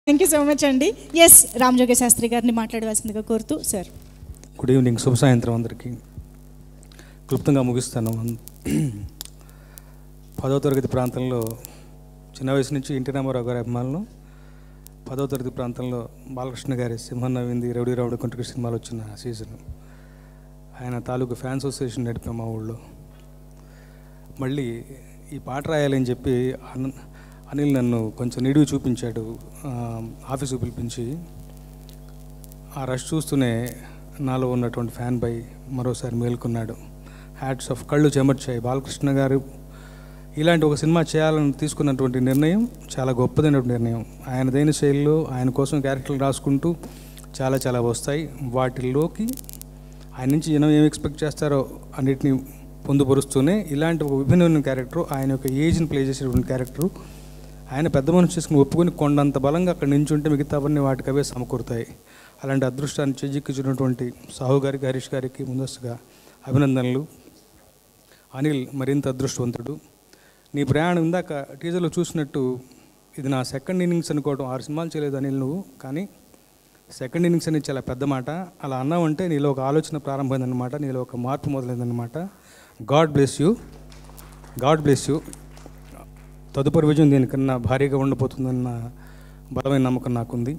thank you so much అండి S Ramajoga Sastry గారిని మాట్లాడవలసిందిగా కోరుతూ సార్ గుడ్ ఈవినింగ్ శుభ సాయంత్రం అందరికీ క్లుప్తంగా ముగిస్తాను పదవ తరగతి ప్రాంతంలో చిన్న వయసు నుంచి ఎన్టీ రామారావు గారి అభిమానులు పదవ తరగతి ప్రాంతంలో బాలకృష్ణ గారి సింహం నవ్వింది రౌడీ రౌడీ కొంటకి సినిమాలు వచ్చిన సీజన్ ఆయన తాలూకు ఫ్యాన్స్ అసోసియేషన్ నడిపాం మా ఊళ్ళో మళ్ళీ ఈ పాట రాయాలని చెప్పి అన్- అనిల్ నన్ను కొంచెం నిడివి చూపించాడు ఆ, ఆఫీసుకు పిలిపించి ఆ రష్ చూస్తూనే నాలో ఉన్నటువంటి ఫ్యాన్ బై మరోసారి మేల్కొన్నాడు హ్యాట్స్ ఆఫ్ కళ్ళు చెమర్చాయి బాలకృష్ణ గారు ఇలాంటి ఒక సినిమా చేయాలని తీసుకున్నటువంటి నిర్ణయం చాలా గొప్పదైనటువంటి నిర్ణయం ఆయనదైన శైలిలో ఆయన కోసం క్యారెక్టర్లు రాసుకుంటూ చాలా చాలా వస్తాయి వాటిల్లోకి ఆయన నుంచి జనం ఏం ఎక్స్పెక్ట్ చేస్తారో అన్నిటిని పొందుపరుస్తూనే ఇలాంటి ఒక విభిన్నమైన క్యారెక్టర్ ఆయన యొక్క ఏజ్ని ప్లే చేసేటువంటి క్యారెక్టరు ఆయన పెద్ద మనిషి చేసుకుని ఒప్పుకొని కొండంత బలంగా అక్కడ నించుంటే మిగతావన్నీ వాటికి అవే సమకూరుతాయి అలాంటి అదృష్టాన్ని చేజిక్కించినటువంటి సాహు గారికి హరీష్ గారికి ముందస్తుగా అభినందనలు అనిల్ మరింత అదృష్టవంతుడు నీ ప్రయాణం ఇందాక టీజర్లో చూసినట్టు ఇది నా సెకండ్ ఇన్నింగ్స్ అనుకోవడం ఆరు సినిమాలు చేయలేదు అనిల్ నువ్వు కానీ సెకండ్ ఇన్నింగ్స్ అనేది చాలా పెద్ద మాట అలా అన్నావంటే నీలో ఒక ఆలోచన ప్రారంభమైందన్నమాట నీలో ఒక మార్పు మొదలైందన్నమాట God bless you God bless you తదుపరి విజయం దీనికన్నా భారీగా ఉండబోతుందన్న బలమైన నమ్మకం నాకుంది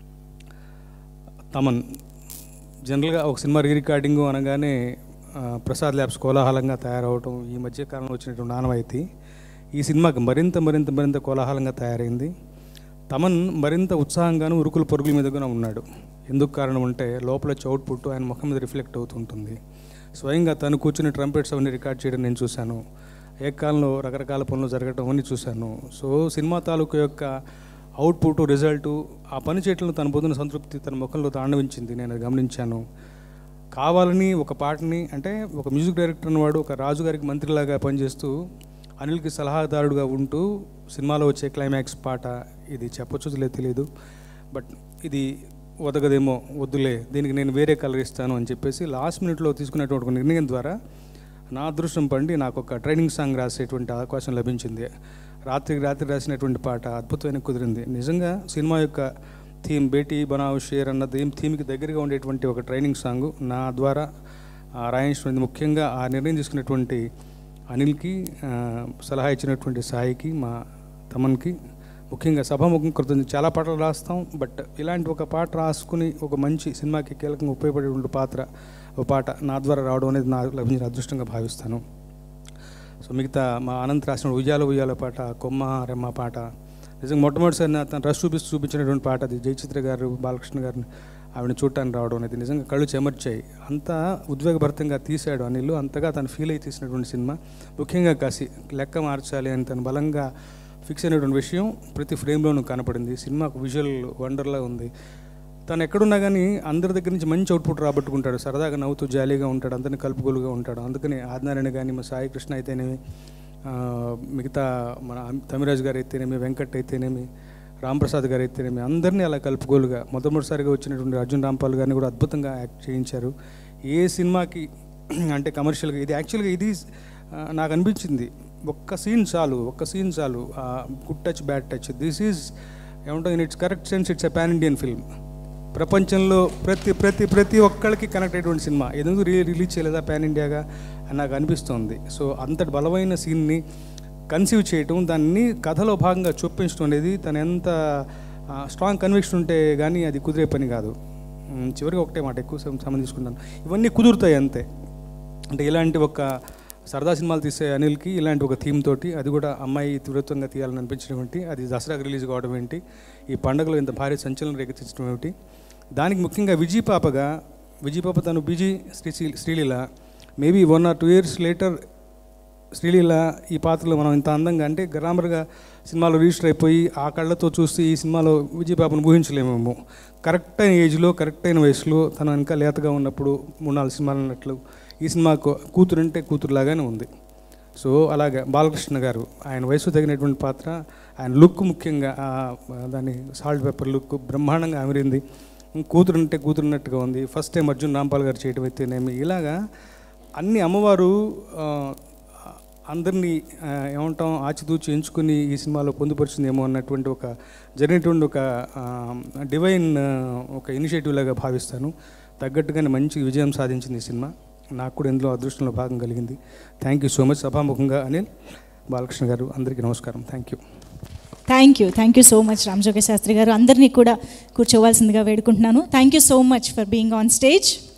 తమన్ జనరల్గా ఒక సినిమా రీ రికార్డింగ్ అనగానే ఆ, ప్రసాద్ ల్యాబ్స్ కోలాహలంగా తయారవటం ఈ మధ్య కాలంలో వచ్చినటువంటి ఆనవాయితీ ఈ సినిమాకి మరింత మరింత మరింత కోలాహలంగా తయారైంది తమన్ మరింత ఉత్సాహంగాను ఉరుకుల పరుగుల మీదగానే ఉన్నాడు ఎందుకు కారణం అంటే లోపల వచ్చే అవుట్పుట్ ఆయన ముఖం మీద రిఫ్లెక్ట్ అవుతుంటుంది స్వయంగా తను కూర్చుని ట్రంపెట్స్ అవన్నీ రికార్డ్ చేయడం నేను చూశాను ఏకాలంలో రకరకాల పనులు జరగటం అవన్నీ చూశాను సో సినిమా తాలూకు యొక్క అవుట్పుట్ రిజల్ట్ ఆ పని చేయటంలో తన పొందిన సంతృప్తి తన ముఖంలో తాండవించింది నేను అది గమనించాను కావాలని ఒక పాటని అంటే ఒక మ్యూజిక్ డైరెక్టర్ అన్నవాడు ఒక రాజుగారికి మంత్రిలాగా పనిచేస్తూ అనిల్కి సలహాదారుడుగా ఉంటూ సినిమాలో వచ్చే క్లైమాక్స్ పాట ఇది చెప్పొచ్చు లేదు తెలియదు బట్ ఇది వదగదేమో వద్దులే దీనికి నేను వేరే కలర్ ఇస్తాను అని చెప్పేసి లాస్ట్ మినిట్లో తీసుకున్నటువంటి ఒక నిర్ణయం ద్వారా నా అదృష్టం పండి నాకు ఒక ట్రైనింగ్ సాంగ్ రాసేటువంటి అవకాశం లభించింది రాత్రికి రాత్రి రాసినటువంటి పాట అద్భుతమైన కుదిరింది నిజంగా సినిమా యొక్క థీమ్ బేటీ బనావ్ షేర్ అన్న థీమ్ థీమ్కి దగ్గరగా ఉండేటువంటి ఒక ట్రైనింగ్ సాంగ్ నా ద్వారా ఆ, రాయించినది ముఖ్యంగా ఆ నిర్ణయం తీసుకున్నటువంటి అనిల్కి ఆ, సలహా ఇచ్చినటువంటి సాయికి మా తమన్కి ముఖ్యంగా సభాముఖం కృతజ్ఞత చాలా పాటలు రాస్తాం బట్ ఇలాంటి ఒక పాట రాసుకుని ఒక మంచి సినిమాకి కీలకంగా ఉపయోగపడేటువంటి పాత్ర ఒక పాట నా ద్వారా రావడం అనేది నాకు లభించిన అదృష్టంగా భావిస్తాను సో మిగతా మా అనంత్ రాసిన ఉయ్యాల ఉయ్యాల పాట కొమ్మ రెమ్మ పాట నిజంగా మొట్టమొదటిసారి నా తను రష్ చూపిస్తూ చూపించినటువంటి పాట అది జయచిత్ర గారు బాలకృష్ణ గారిని ఆవిడని చూడటానికి రావడం అనేది నిజంగా కళ్ళు చెమర్చాయి అంత ఉద్వేగభరితంగా తీశాడు అనిల్ అంతగా తను ఫీల్ అయి తీసినటువంటి సినిమా ముఖ్యంగా కాసి లెక్క మార్చాలి అని తను బలంగా ఫిక్స్ అయినటువంటి విషయం ప్రతి ఫ్రేమ్లోనూ కనపడింది సినిమాకు విజువల్ వండర్లా ఉంది తను ఎక్కడున్నా కానీ అందరి దగ్గర నుంచి మంచి అవుట్పుట్ రాబట్టుకుంటాడు సరదాగా నవ్వుతూ జాలీగా ఉంటాడు అందరిని కలుపుగోలుగా ఉంటాడు అందుకని ఆదినారాయణ కానీ మా సాయి కృష్ణ అయితేనేమి ఆ, మిగతా మన అమ్- తమిరాజు గారు అయితేనేమి వెంకట్ అయితేనేమి రాంప్రసాద్ గారు అయితేనేమి అందరినీ అలా కలుపుగోలుగా మొట్టమొదటిసారిగా వచ్చినటువంటి అర్జున్ రాంపాల్ గారిని కూడా అద్భుతంగా యాక్ట్ చేయించారు ఏ సినిమాకి అంటే కమర్షియల్గా ఇది యాక్చువల్గా ఇది ఆ, నాకు అనిపించింది ఒక్క సీన్ చాలు ఒక్క సీన్ చాలు good touch bad touch this is ఏమంటాం in it's correct sense it's a pan Indian film ప్రపంచంలో ప్రతి ప్రతి ప్రతి ఒక్కళ్ళకి కనెక్ట్ అయ్యేటువంటి సినిమా ఎందుకు రీ రిలీజ్ చేయలేదా పాన్ ఇండియాగా అని నాకు అనిపిస్తోంది సో అంతటి బలమైన సీన్ని కన్సీవ్ చేయటం దాన్ని కథలో భాగంగా చొప్పించడం అనేది తను ఎంత స్ట్రాంగ్ కన్విక్షన్ ఉంటే కానీ అది కుదిరే పని కాదు ఉమ్, చివరికి ఒకటే మాట ఎక్కువ సమ- సమయం తీసుకుంటాను ఇవన్నీ కుదురుతాయి అంతే అంటే ఇలాంటి ఒక సరదా సినిమాలు తీసే అనిల్కి ఇలాంటి ఒక థీమ్ తోటి అది కూడా అమ్మాయి తీవ్రత్వంగా తీయాలని అనిపించడం ఏంటి అది దసరాకు రిలీజ్ కావడం ఏంటి ఈ పండుగలో ఇంత భారీ సంచలనం రేకెత్తించడం ఏమిటి దానికి ముఖ్యంగా విజయ్ పాపగా విజయ్ పాప తను busy Sree Sree- Sreeleela maybe one or two years later Sreeleela ఈ పాత్రలో మనం ఇంత అందంగా అంటే గ్రామర్గా సినిమాలో రిజిస్టర్ అయిపోయి ఆ కళ్ళతో చూస్తే ఈ సినిమాలో విజయ్ బాబును ఊహించలేమేమో కరెక్ట్ అయిన ఏజ్లో కరెక్ట్ అయిన వయసులో తను ఇంకా లేతగా ఉన్నప్పుడు మూడు నాలుగు సినిమాలు అన్నట్లు ఈ సినిమా కూతురు అంటే కూతురులాగానే ఉంది సో అలాగే బాలకృష్ణ గారు ఆయన వయసు తగినటువంటి పాత్ర ఆయన లుక్ ముఖ్యంగా ఆ, దాని సాల్ట్ పేపర్ లుక్ బ్రహ్మాండంగా అమిరింది కూతురు అంటే కూతురున్నట్టుగా ఉంది ఫస్ట్ టైం అర్జున్ రాంపాల్ గారు చేయడం అయితేనేమి ఇలాగా అన్ని అమ్మవారు ఆ, అందరినీ ఆ, ఏమంటాం ఆచితూచి ఎంచుకుని ఈ సినిమాలో పొందుపరిచిందేమో అన్నటువంటి ఒక జరిగినటువంటి ఒక డివైన్ ఒక ఇనిషియేటివ్ లాగా భావిస్తాను తగ్గట్టుగానే మంచి విజయం సాధించింది ఈ సినిమా నాకు కూడా ఇందులో అదృష్టంలో భాగం కలిగింది థ్యాంక్ యూ సో మచ్ సభాముఖంగా అనిల్ బాలకృష్ణ గారు అందరికీ నమస్కారం thank you thank you thank you so much Ramajoga Sastry garu అందరినీ కూడా కూర్చోవాల్సిందిగా వేడుకుంటున్నాను thank you so much for being on stage